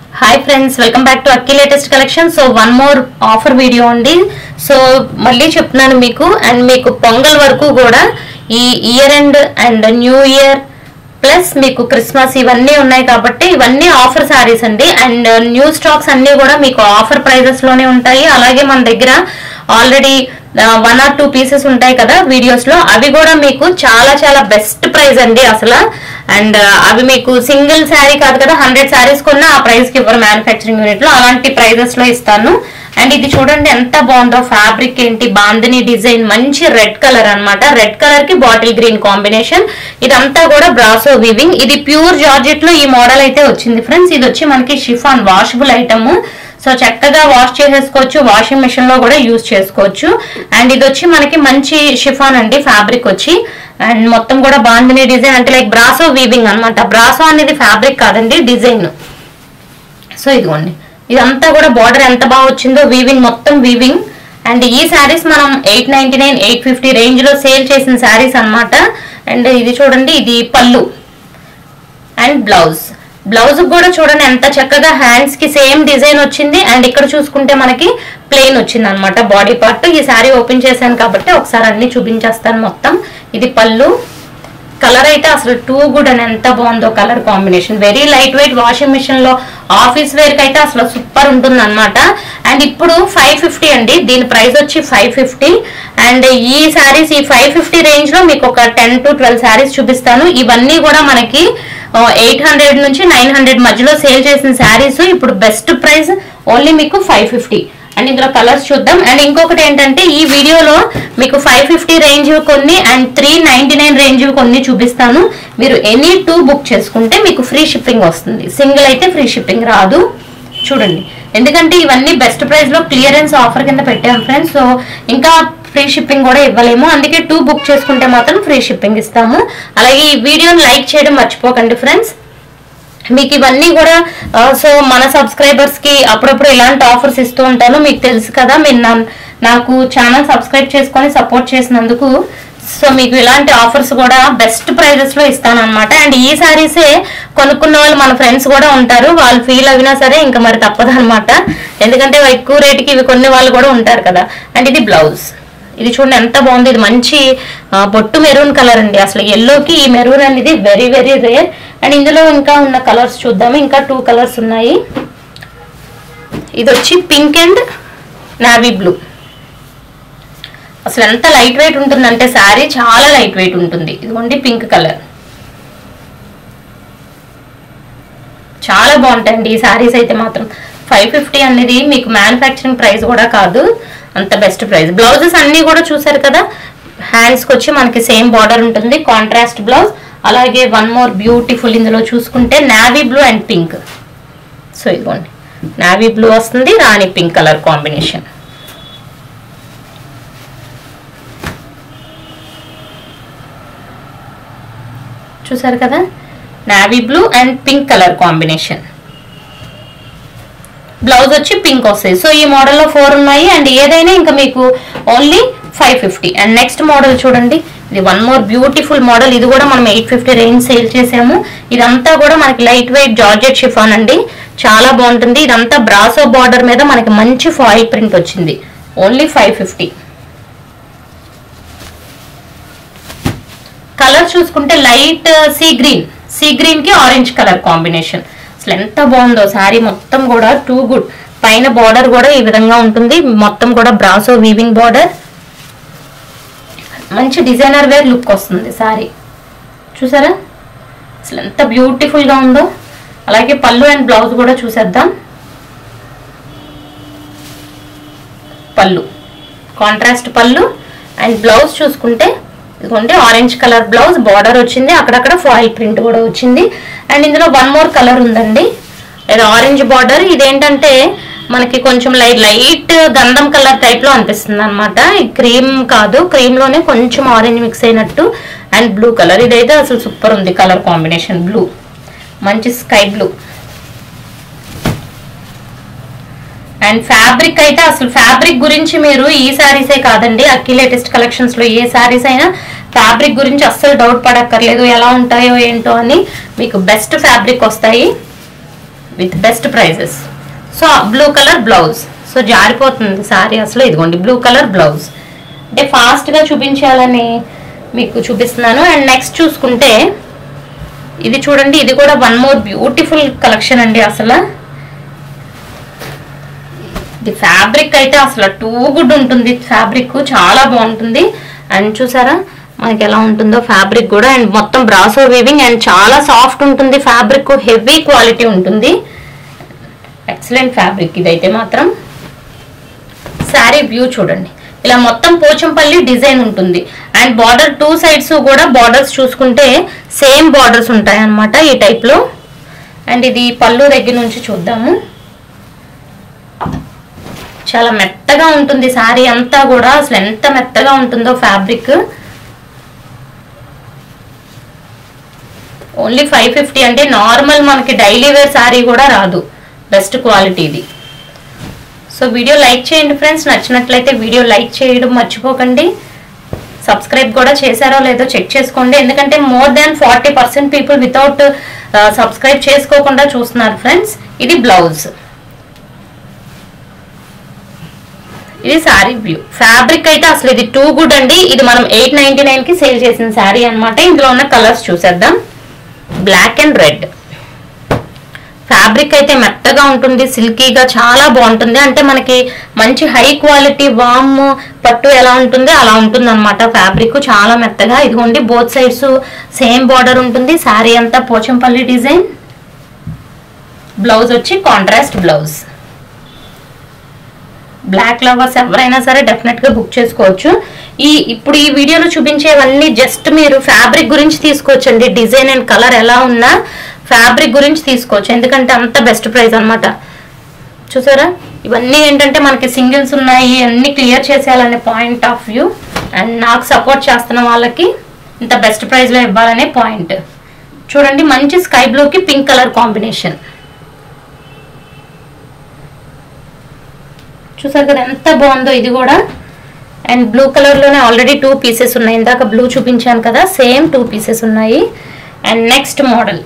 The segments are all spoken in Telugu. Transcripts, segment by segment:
hi friends welcome back to Akki latest collection so one more offer video అండి సో మళ్ళీ చెప్తున్నాను మీకు అండ్ మీకు పొంగల్ వరకు కూడా ఈ year end and new year plus మీకు క్రిస్మస్ ఇవన్నీ ఉన్నాయి కాబట్టి ఇవన్నీ ఆఫర్ శారీస్ అండి అండ్ న్యూ స్టాక్స్ అన్నీ కూడా మీకు ఆఫర్ ప్రైజెస్ లోనే ఉంటాయి అలాగే మన దగ్గర already one or two pieces ఉంటాయి కదా వీడియోస్ లో అవి కూడా మీకు చాలా చాలా బెస్ట్ ప్రైస్ అండి అసలు అండ్ అవి మీకు సింగిల్ శారీ కాదు కదా హండ్రెడ్ శారీస్ కొన్నా ఆ ప్రైస్ కి ఇవ్వరు మ్యానుఫ్యాక్చరింగ్ యూనిట్ లో అలాంటి ప్రైజెస్ లో ఇస్తాను అండ్ ఇది చూడండి ఎంత బాగుందో ఫ్యాబ్రిక్ ఏంటి బాందిని డిజైన్ మంచి రెడ్ కలర్ అన్నమాట రెడ్ కలర్ కి బాటిల్ గ్రీన్ కాంబినేషన్ ఇదంతా కూడా బ్రాసో వివింగ్ ఇది ప్యూర్ జార్జెట్ లో ఈ మోడల్ అయితే వచ్చింది ఫ్రెండ్స్ ఇది వచ్చి మనకి షిఫాన్ వాషబుల్ ఐటమ్ సో చక్కగా వాష్ చేసేసుకోవచ్చు వాషింగ్ మిషన్ లో కూడా యూజ్ చేసుకోవచ్చు అండ్ ఇది వచ్చి మనకి మంచి షిఫాన్ అండి ఫ్యాబ్రిక్ వచ్చి అండ్ మొత్తం కూడా బాందిని డిజైన్ అంటే లైక్ బ్రాసో వీవింగ్ అన్నమాట బ్రాసో అనేది ఫ్యాబ్రిక్ కాదండి డిజైన్ సో ఇదిగోండి ఇదంతా కూడా బార్డర్ ఎంత బాగా వచ్చిందో వీవింగ్ మొత్తం వీవింగ్ అండ్ ఈ శారీస్ మనం eight ninety nine eight fifty range లో సేల్ చేసిన శారీస్ అన్నమాట అండ్ ఇది చూడండి ఇది పళ్ళు అండ్ బ్లౌజ్ బ్లౌజ్ కూడా చూడండి ఎంత చక్కగా హ్యాండ్స్ కి సేమ్ డిజైన్ వచ్చింది అండ్ ఇక్కడ చూసుకుంటే మనకి ప్లెయిన్ వచ్చింది అనమాట బాడీ పార్ట్ ఈ శారీ ఓపెన్ చేశాను కాబట్టి ఒకసారి అన్ని చూపించేస్తాను మొత్తం ఇది పళ్ళు కలర్ అయితే అసలు టూ గుడ్ అని ఎంత బాగుందో colour combination very light weight washing machine లో ఆఫీస్ వేర్ కి అయితే అసలు సూపర్ ఉంటుంది అనమాట అండ్ ఇప్పుడు ఫైవ్ ఫిఫ్టీ అండి దీని ప్రైస్ వచ్చి ఫైవ్ ఫిఫ్టీ అండ్ ఈ శారీస్ ఈ ఫైవ్ ఫిఫ్టీ రేంజ్ లో మీకు ఒక టెన్ టు ట్వెల్వ్ శారీస్ చూపిస్తాను ఇవన్నీ కూడా మనకి ఎయిట్ హండ్రెడ్ నుంచి నైన్ హండ్రెడ్ మధ్యలో సేల్ చేసిన శారీస్ ఇప్పుడు బెస్ట్ ప్రైస్ ఓన్లీ మీకు ఫైవ్ ఫిఫ్టీ అండ్ ఇందులో కలర్స్ చూద్దాం అండ్ ఇంకొకటి ఏంటంటే ఈ వీడియోలో మీకు ఫైవ్ ఫిఫ్టీ రేంజ్ కొన్ని and three ninety nine range కొన్ని చూపిస్తాను మీరు ఎనీ టూ బుక్ చేసుకుంటే మీకు ఫ్రీ షిప్పింగ్ వస్తుంది సింగిల్ అయితే ఫ్రీ షిప్పింగ్ రాదు చూడండి ఎందుకంటే ఇవన్నీ బెస్ట్ ప్రైస్ లో క్లియరెన్స్ ఆఫర్ కింద పెట్టాం ఫ్రెండ్స్ సో ఇంకా ఫ్రీ షిప్పింగ్ కూడా ఇవ్వలేము అందుకే టూ బుక్ చేసుకుంటే మాత్రం ఫ్రీ షిప్పింగ్ ఇస్తాము అలాగే ఈ వీడియోని లైక్ చేయడం మర్చిపోకండి ఫ్రెండ్స్ మీకు ఇవన్నీ కూడా ఆ, సో మన సబ్స్క్రైబర్స్ కి అప్పుడప్పుడు ఇలాంటి ఆఫర్స్ ఇస్తూ ఉంటాను మీకు తెలుసు కదా మీరు నా- నాకు ఛానల్ సబ్స్క్రైబ్ చేసుకొని సపోర్ట్ చేసినందుకు సో మీకు ఇలాంటి ఆఫర్స్ కూడా బెస్ట్ ప్రైజెస్ లో ఇస్తాను అనమాట అండ్ ఈ సారీసే కొనుక్కున్న వాళ్ళు మన ఫ్రెండ్స్ కూడా ఉంటారు వాళ్ళు ఫీల్ అయినా సరే ఇంకా మరి తప్పదు అనమాట ఎందుకంటే ఎక్కువ రేటుకి ఇవి కొన్ని వాళ్ళు కూడా ఉంటారు కదా అండ్ ఇది బ్లౌజ్ ఇది చూడండి ఎంత బాగుంది ఇది మంచి ఆ, బొట్టు మెరూన్ కలర్ అండి అసలు ఎల్లోకి ఈ మెరూన్ అనేది వెరీ వెరీ రేర్ అండ్ ఇందులో ఇంకా ఉన్న కలర్స్ చూద్దాము ఇంకా టూ కలర్స్ ఉన్నాయి ఇది వచ్చి పింక్ అండ్ నావీ బ్లూ అసలు ఎంత లైట్ వెయిట్ ఉంటుందంటే శారీ చాలా లైట్ వెయిట్ ఉంటుంది ఇదిగోండి పింక్ కలర్ చాలా బాగుంటాయండి ఈ శారీస్ అయితే మాత్రం ఫైవ్ ఫిఫ్టీ అనేది మీకు మ్యానుఫ్యాక్చరింగ్ ప్రైస్ కూడా కాదు అంత బెస్ట్ ప్రైస్ బ్లౌజెస్ అన్ని కూడా చూసారు కదా హ్యాండ్స్ కి వచ్చి మనకి సేమ్ బార్డర్ ఉంటుంది కాంట్రాస్ట్ బ్లౌజ్ అలాగే వన్ మోర్ బ్యూటిఫుల్ ఇందులో చూసుకుంటే navy blue and pink so ఇదిగోండి నావీ బ్లూ వస్తుంది రాణి పింక్ కలర్ కాంబినేషన్ చూసారు కదా navy blue and pink colour combination blouse వచ్చి పింక్ వస్తాయి సో ఈ మోడల్లో ఫోర్ ఉన్నాయి అండ్ ఏదైనా ఇంకా మీకు only five fifty and next model చూడండి ఇది వన్ మోర్ బ్యూటిఫుల్ మోడల్ ఇది కూడా మనం ఎయిట్ ఫిఫ్టీ రేంజ్ సేల్ చేసాము ఇదంతా కూడా మనకి లైట్ వెయిట్ జార్జెట్ షిఫాన్ అండి చాలా బాగుంటుంది ఇదంతా బ్రాసో బార్డర్ మీద మనకి మంచి ఫాయిల్ ప్రింట్ వచ్చింది ఓన్లీ ఫైవ్ ఫిఫ్టీ కలర్ చూసుకుంటే light sea green sea green కి ఆరెంజ్ కలర్ కాంబినేషన్ అసలు ఎంత బాగుందో శారీ మొత్తం కూడా టూ గుడ్ పైన బార్డర్ కూడా ఈ విధంగా ఉంటుంది మొత్తం కూడా బ్రాసో వీవింగ్ బార్డర్ మంచి డిజైనర్ వేర్ లుక్ వస్తుంది శారీ చూసారా అసలు ఎంత బ్యూటిఫుల్ గా ఉందో అలాగే పళ్ళు అండ్ బ్లౌజ్ కూడా చూసేద్దాం పళ్ళు కాంట్రాస్ట్ పళ్ళు అండ్ బ్లౌజ్ చూసుకుంటే ఇదిగోండి ఆరెంజ్ కలర్ బ్లౌజ్ బార్డర్ వచ్చింది అక్కడక్కడ ఫాయిల్ ప్రింట్ కూడా వచ్చింది అండ్ ఇందులో వన్ మోర్ కలర్ ఉందండి ఇది ఆరెంజ్ బార్డర్ ఇదేంటంటే మనకి కొంచెం లైట్ లైట్ గంధం కలర్ టైప్ లో అనిపిస్తుంది అనమాట క్రీమ్ కాదు క్రీమ్ లోనే కొంచెం ఆరెంజ్ మిక్స్ అయినట్టు అండ్ బ్లూ కలర్ ఇదైతే అసలు సూపర్ ఉంది కలర్ కాంబినేషన్ బ్లూ మంచి స్కై బ్లూ అండ్ ఫ్యాబ్రిక్ అయితే అసలు ఫ్యాబ్రిక్ గురించి మీరు ఈ శారీసే కాదండి అక్కి లేటెస్ట్ కలెక్షన్స్ లో ఏ శారీస్ అయినా ఫ్యాబ్రిక్ గురించి అస్సలు డౌట్ పడక్కర్లేదు ఎలా ఉంటాయో ఏంటో అని మీకు బెస్ట్ ఫ్యాబ్రిక్ వస్తాయి with best prices so blue colour blouse so జారిపోతుంది సారీ అసలు ఇదిగోండి బ్లూ కలర్ బ్లౌజ్ అంటే ఫాస్ట్గా చూపించాలని మీకు చూపిస్తున్నాను అండ్ నెక్స్ట్ చూసుకుంటే ఇది చూడండి ఇది కూడా వన్ మోర్ బ్యూటిఫుల్ కలెక్షన్ అండి అసలు ఇది ఫ్యాబ్రిక్ అయితే అసలు టూ గుడ్ ఉంటుంది ఫ్యాబ్రిక్ చాలా బాగుంటుంది అండ్ చూసారా మనకి ఎలా ఉంటుందో ఫ్యాబ్రిక్ కూడా అండ్ మొత్తం బ్రాసో వీవింగ్ అండ్ చాలా సాఫ్ట్ ఉంటుంది ఫ్యాబ్రిక్ హెవీ క్వాలిటీ ఉంటుంది ఎక్సలెంట్ ఫ్యాబ్రిక్ ఇదైతే మాత్రం శారీ వ్యూ చూడండి ఇలా మొత్తం పోచంపల్లి డిజైన్ ఉంటుంది అండ్ బార్డర్ టూ సైడ్స్ కూడా బార్డర్స్ చూసుకుంటే సేమ్ బార్డర్స్ ఉంటాయి అన్నమాట ఈ type లో అండ్ ఇది పళ్ళు దగ్గర నుంచి చూద్దాము చాలా మెత్తగా ఉంటుంది శారీ అంతా కూడా అసలు ఎంత మెత్తగా ఉంటుందో ఫ్యాబ్రిక్ ఓన్లీ ఫైవ్ ఫిఫ్టీ అంటే నార్మల్ మనకి డైలీ వేర్ శారీ కూడా రాదు బెస్ట్ క్వాలిటీ ఇది సో వీడియో లైక్ చేయండి ఫ్రెండ్స్ నచ్చినట్లయితే వీడియో లైక్ చేయడం మర్చిపోకండి సబ్స్క్రైబ్ కూడా చేశారో లేదో చెక్ చేసుకోండి ఎందుకంటే more than forty percent people without subscribe చేసుకోకుండా చూస్తున్నారు ఫ్రెండ్స్ ఇది బ్లౌజ్ ఇది శారీ వ్యూ ఫ్యాబ్రిక్ అయితే అసలు ఇది టూ గుడ్ అండి ఇది మనం ఎయిట్ నైన్టీ నైన్ కి సేల్ చేసిన శారీ అన్నమాట ఇందులో ఉన్న కలర్స్ చూసేద్దాం బ్లాక్ అండ్ రెడ్ ఫ్యాబ్రిక్ అయితే మెత్తగా ఉంటుంది సిల్కీగా చాలా బాగుంటుంది అంటే మనకి మంచి హై క్వాలిటీ వామ్ పట్టు ఎలా ఉంటుందో అలా ఉంటుంది అనమాట ఫ్యాబ్రిక్ చాలా మెత్తగా ఇదిగోండి బోత్ సైడ్స్ సేమ్ బార్డర్ ఉంటుంది శారీ అంతా పోచంపల్లి డిజైన్ బ్లౌజ్ వచ్చి కాంట్రాస్ట్ బ్లౌజ్ బ్లాక్ లవర్స్ ఎవరైనా సరే డెఫినెట్ గా బుక్ చేసుకోవచ్చు ఈ ఇప్పుడు ఈ వీడియోలో చూపించేవన్నీ జస్ట్ మీరు ఫ్యాబ్రిక్ గురించి తీసుకోవచ్చండి డిజైన్ అండ్ కలర్ ఎలా ఉన్నా ఫ్యాబ్రిక్ గురించి తీసుకోవచ్చు ఎందుకంటే అంత బెస్ట్ ప్రైస్ అన్నమాట చూసారా ఇవన్నీ ఏంటంటే మనకి సింగిల్స్ ఉన్నాయి అన్ని క్లియర్ చేసేయాలనే పాయింట్ ఆఫ్ వ్యూ అండ్ నాకు సపోర్ట్ చేస్తున్న వాళ్ళకి ఇంత బెస్ట్ ప్రైస్లో ఇవ్వాలనే పాయింట్ చూడండి మంచి స్కై బ్లూకి పింక్ కలర్ కాంబినేషన్ చూసారు కదా ఎంత బాగుందో ఇది కూడా అండ్ బ్లూ కలర్ లోనే ఆల్రెడీ టూ పీసెస్ ఉన్నాయి ఇందాక బ్లూ చూపించాను కదా సేమ్ టూ పీసెస్ ఉన్నాయి అండ్ నెక్స్ట్ మోడల్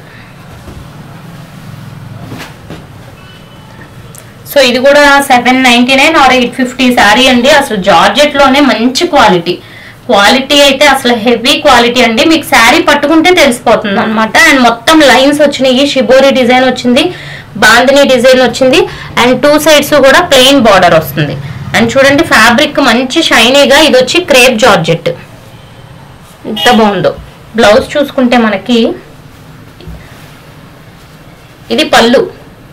సో ఇది కూడా seven ninety nine or eight fifty sari అండి అసలు జార్జెట్ లోనే మంచి క్వాలిటీ క్వాలిటీ అయితే అసలు హెవీ క్వాలిటీ అండి మీకు శారీ పట్టుకుంటే తెలిసిపోతుంది అనమాట అండ్ మొత్తం లైన్స్ వచ్చినాయి షిబోరి డిజైన్ వచ్చింది బాందిని డిజైన్ వచ్చింది అండ్ టూ సైడ్స్ కూడా ప్లెయిన్ బార్డర్ వస్తుంది అండ్ చూడండి ఫ్యాబ్రిక్ మంచి షైనీగా ఇది వచ్చి క్రేప్ జార్జెట్ ఎంత బాగుందో బ్లౌజ్ చూసుకుంటే మనకి ఇది పళ్ళు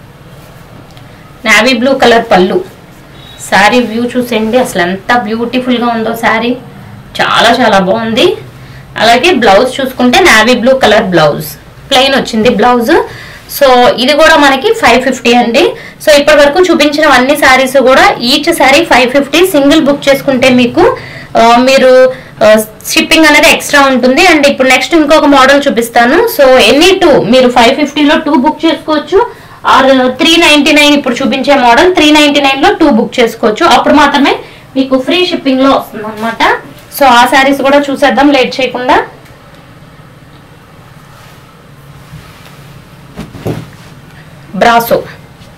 నావీ బ్లూ కలర్ పళ్ళు శారీ వ్యూ చూసేయండి అసలు ఎంత బ్యూటిఫుల్గా ఉందో శారీ చాలా చాలా బాగుంది అలాగే బ్లౌజ్ చూసుకుంటే navy blue colour blouse plain వచ్చింది బ్లౌజ్ సో ఇది కూడా మనకి ఫైవ్ ఫిఫ్టీ అండి సో ఇప్పటి వరకు చూపించిన అన్ని శారీస్ కూడా each sari five fifty single book చేసుకుంటే మీకు ఆ, మీరు షిప్పింగ్ అనేది ఎక్స్ట్రా ఉంటుంది అండ్ ఇప్పుడు నెక్స్ట్ ఇంకొక మోడల్ చూపిస్తాను సో ఎనీ టూ మీరు ఫైవ్ ఫిఫ్టీలో టూ బుక్ చేసుకోవచ్చు ఆర్ త్రీ నైన్టీ నైన్ ఇప్పుడు చూపించే మోడల్ త్రీ నైన్టీ నైన్ లో టూ బుక్ చేసుకోవచ్చు అప్పుడు మాత్రమే మీకు ఫ్రీ షిప్పింగ్ లో వస్తుంది అనమాట సో ఆ శారీస్ కూడా చూసేద్దాం లేట్ చేయకుండా బ్రాసో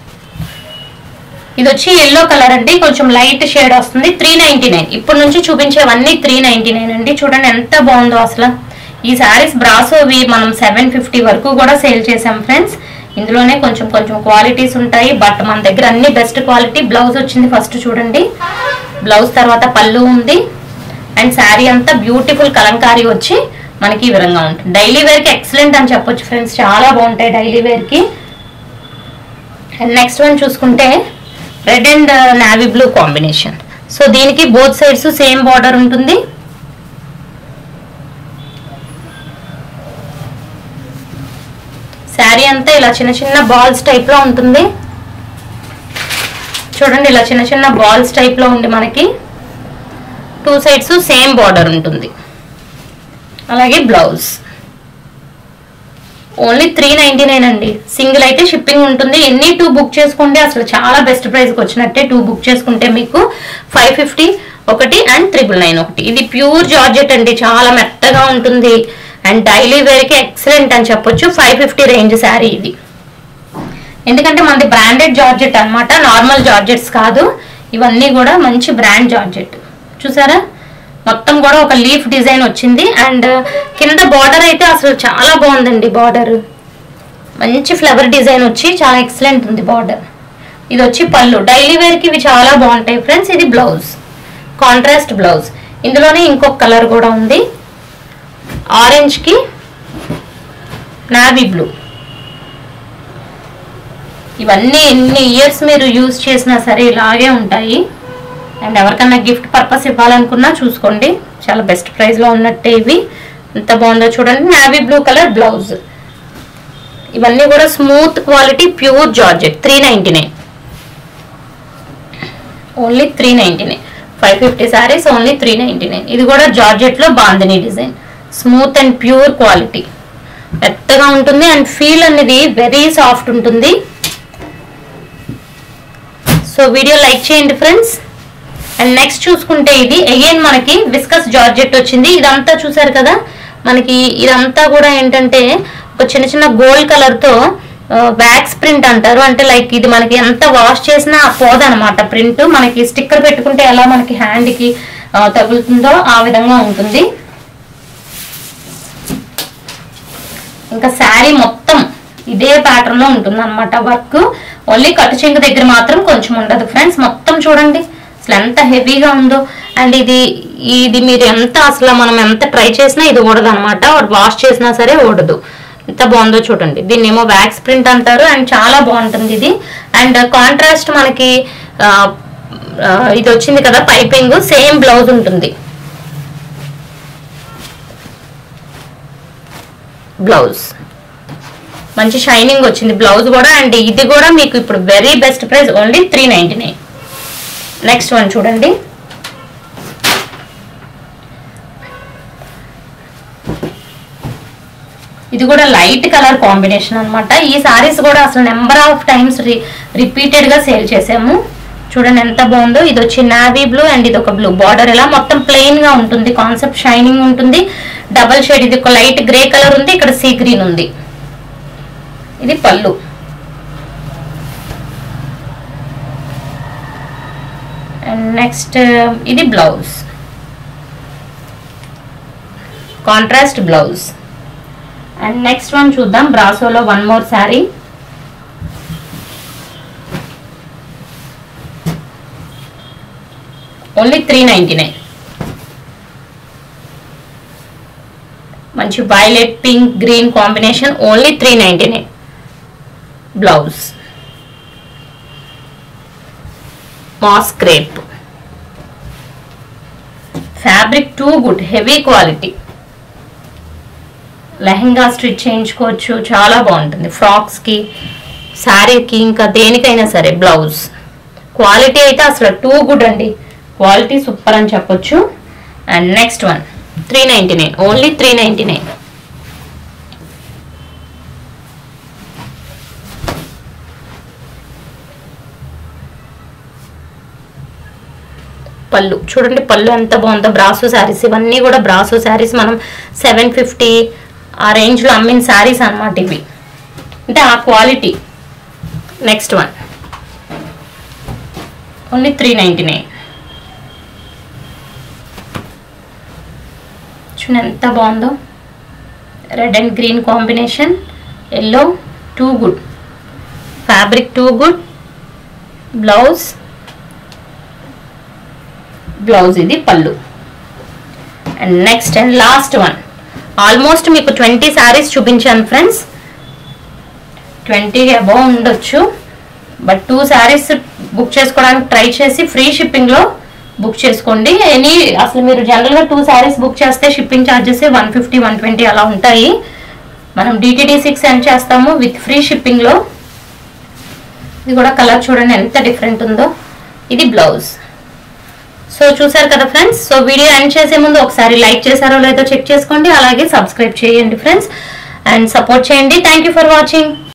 ఇది వచ్చి ఎల్లో కలర్ అండి కొంచెం లైట్ షేడ్ వస్తుంది త్రీ నైన్టీ నైన్ ఇప్పటి నుంచి చూపించేవన్నీ త్రీ నైన్టీ నైన్ అండి చూడండి ఎంత బాగుందో అసలు ఈ శారీస్ బ్రాసోవి మనం సెవెన్ ఫిఫ్టీ వరకు కూడా సేల్ చేసాం ఫ్రెండ్స్ ఇందులోనే కొంచెం కొంచెం క్వాలిటీస్ ఉంటాయి బట్ మన దగ్గర అన్ని బెస్ట్ క్వాలిటీ బ్లౌజ్ వచ్చింది ఫస్ట్ చూడండి బ్లౌజ్ తర్వాత పళ్ళు ఉంది అండ్ శారీ అంతా బ్యూటిఫుల్ కలంకారీ వచ్చి మనకి ఈ విధంగా ఉంటుంది డైలీ వేర్కి ఎక్సలెంట్ అని చెప్పొచ్చు ఫ్రెండ్స్ చాలా బాగుంటాయి డైలీ వేర్కి అండ్ నెక్స్ట్ వన్ చూసుకుంటే red and navy blue combination so దీనికి బోత్ సైడ్స్ సేమ్ బార్డర్ ఉంటుంది శారీ అంతా ఇలా చిన్న చిన్న బాల్స్ టైప్ లో ఉంటుంది చూడండి ఇలా చిన్న చిన్న బాల్స్ టైప్ లో ఉండి మనకి టూ సైడ్స్ సేమ్ బార్డర్ ఉంటుంది అలాగే blouse only three ninety nine అండి సింగిల్ అయితే షిప్పింగ్ ఉంటుంది ఎన్ని టూ బుక్ చేసుకుంటే అసలు చాలా బెస్ట్ ప్రైస్కి వచ్చినట్టే టూ బుక్ చేసుకుంటే మీకు ఫైవ్ ఫిఫ్టీ ఒకటి అండ్ త్రిబుల్ నైన్ ఒకటి ఇది ప్యూర్ జార్జెట్ అండి చాలా మెత్తగా ఉంటుంది అండ్ డైలీ వేర్కి ఎక్సలెంట్ అని చెప్పొచ్చు ఫైవ్ ఫిఫ్టీ రేంజ్ శారీ ఇది ఎందుకంటే మనది బ్రాండెడ్ జార్జెట్ అన్నమాట నార్మల్ జార్జెట్స్ కాదు ఇవన్నీ కూడా మంచి బ్రాండ్ జార్జెట్ చూసారా మొత్తం కూడా ఒక లీఫ్ డిజైన్ వచ్చింది అండ్ కింద బార్డర్ అయితే అసలు చాలా బాగుందండి బార్డర్ మంచి ఫ్లవర్ డిజైన్ వచ్చి చాలా ఎక్సలెంట్ ఉంది బార్డర్ ఇది వచ్చి పళ్ళు డైలీ వేర్కి ఇవి చాలా బాగుంటాయి ఫ్రెండ్స్ ఇది బ్లౌజ్ కాంట్రాస్ట్ బ్లౌజ్ ఇందులోనే ఇంకొక కలర్ కూడా ఉంది ఆరెంజ్కి నావీ బ్లూ ఇవన్నీ ఎన్ని ఇయర్స్ మీరు యూజ్ చేసినా సరే ఇలాగే ఉంటాయి అండ్ ఎవరికన్నా గిఫ్ట్ పర్పస్ ఇవ్వాలనుకున్నా చూసుకోండి చాలా బెస్ట్ ప్రైస్లో ఉన్నట్టే ఇవి ఎంత బాగుందో చూడండి నావీ బ్లూ కలర్ బ్లౌజ్ ఇవన్నీ కూడా smooth quality pure georgette three ninety nine only three ninety nine five fifty saris only three ninety nine ఇది కూడా జార్జెట్లో bandhani design smooth and pure quality మెత్తగా ఉంటుంది అండ్ ఫీల్ అనేది వెరీ సాఫ్ట్ ఉంటుంది సో వీడియో లైక్ చేయండి ఫ్రెండ్స్ అండ్ నెక్స్ట్ చూసుకుంటే ఇది అగైన్ మనకి విస్కస్ జార్జెట్ వచ్చింది ఇదంతా చూసారు కదా మనకి ఇదంతా కూడా ఏంటంటే ఒక చిన్న చిన్న గోల్డ్ కలర్తో వ్యాక్స్ ప్రింట్ అంటారు అంటే లైక్ ఇది మనకి ఎంత వాష్ చేసినా పోదనమాట ప్రింట్ మనకి స్టిక్కర్ పెట్టుకుంటే ఎలా మనకి హ్యాండ్కి తగులుతుందో ఆ విధంగా ఉంటుంది ఇంకా శారీ మొత్తం ఇదే ప్యాటర్న్ లో ఉంటుంది అనమాట వర్క్ ఓన్లీ కట్టు చెంగు దగ్గర మాత్రం కొంచెం ఉండదు ఫ్రెండ్స్ మొత్తం చూడండి అసలు ఎంత హెవీగా ఉందో అండ్ ఇది ఇది మీరు ఎంత అసలు మనం ఎంత ట్రై చేసినా ఇది ఊడదు అనమాట వాష్ చేసినా సరే ఊడదు ఎంత బాగుందో చూడండి దీన్ని ఏమో వ్యాక్స్ ప్రింట్ అంటారు అండ్ చాలా బాగుంటుంది ఇది అండ్ కాంట్రాస్ట్ మనకి ఆ, ఆ, ఇది వచ్చింది కదా పైపింగ్ సేమ్ బ్లౌజ్ ఉంటుంది బ్లౌజ్ మంచి షైనింగ్ వచ్చింది బ్లౌజ్ కూడా అండ్ ఇది కూడా మీకు ఇప్పుడు very best price only three ninety nine next one చూడండి ఇది కూడా లైట్ కలర్ కాంబినేషన్ అన్నమాట ఈ సారీస్ కూడా అసలు నెంబర్ ఆఫ్ టైమ్స్ రిపీటెడ్ గా సేల్ చేసాము చూడండి ఎంత బాగుందో ఇది వచ్చి నావీ బ్లూ అండ్ ఇది ఒక బ్లూ బార్డర్ ఇలా మొత్తం ప్లెయిన్ గా ఉంటుంది కాన్సెప్ట్ షైనింగ్ ఉంటుంది డబల్ షేడ్ ఇది ఒక లైట్ గ్రే కలర్ ఉంది ఇక్కడ సీ గ్రీన్ ఉంది ఇది పళ్ళు అండ్ నెక్స్ట్ ఇది blouse contrast blouse and next one చూద్దాం బ్రాసోలో one more sari only three ninety nine మంచి violet pink green combination only three ninety nine blouse moss crepe fabric too good heavy quality lehenga stitch చేయించుకోవచ్చు చాలా బాగుంటుంది ఫ్రాక్స్కి శారీకి ఇంకా దేనికైనా సరే బ్లౌజ్ క్వాలిటీ అయితే అసలు టూ గుడ్ అండి క్వాలిటీ సూపర్ అని చెప్పొచ్చు and next one three ninety nine only three ninety nine pallu చూడండి పళ్ళు ఎంత బాగుందో బ్రాసో శారీస్ ఇవన్నీ కూడా బ్రాసో శారీస్ మనం సెవెన్ ఫిఫ్టీ ఆ రేంజ్లో అమ్మిన శారీస్ అన్నమాట ఇవి అంటే ఆ quality next one only three ninety nine చూడండి ఎంత బాగుందో red and green combination yellow too good fabric too good blouse blouse ఇది pallu and next and last one almost మీకు ట్వంటీ శారీస్ చూపించాను ఫ్రెండ్స్ ట్వంటీ అబౌవ్ ఉండొచ్చు బట్ టూ శారీస్ బుక్ చేసుకోవడానికి ట్రై చేసి ఫ్రీ షిప్పింగ్లో బుక్ చేసుకోండి ఎనీ అసలు మీరు జనరల్గా టూ శారీస్ బుక్ చేస్తే shipping charges one fifty one twenty అలా ఉంటాయి మనం డిటిడి సిక్స్ సెండ్ చేస్తాము విత్ ఫ్రీ షిప్పింగ్లో ఇది కూడా కలర్ చూడండి ఎంత డిఫరెంట్ ఉందో ఇది బ్లౌజ్ సో చూసారు కదా ఫ్రెండ్స్ సో వీడియో ఎండ్ చేసే ముందు ఒకసారి లైక్ చేశారో లేదో చెక్ చేసుకోండి అలాగే సబ్స్క్రైబ్ చేయండి ఫ్రెండ్స్ అండ్ సపోర్ట్ చేయండి థ్యాంక్ యూ ఫర్ వాచింగ్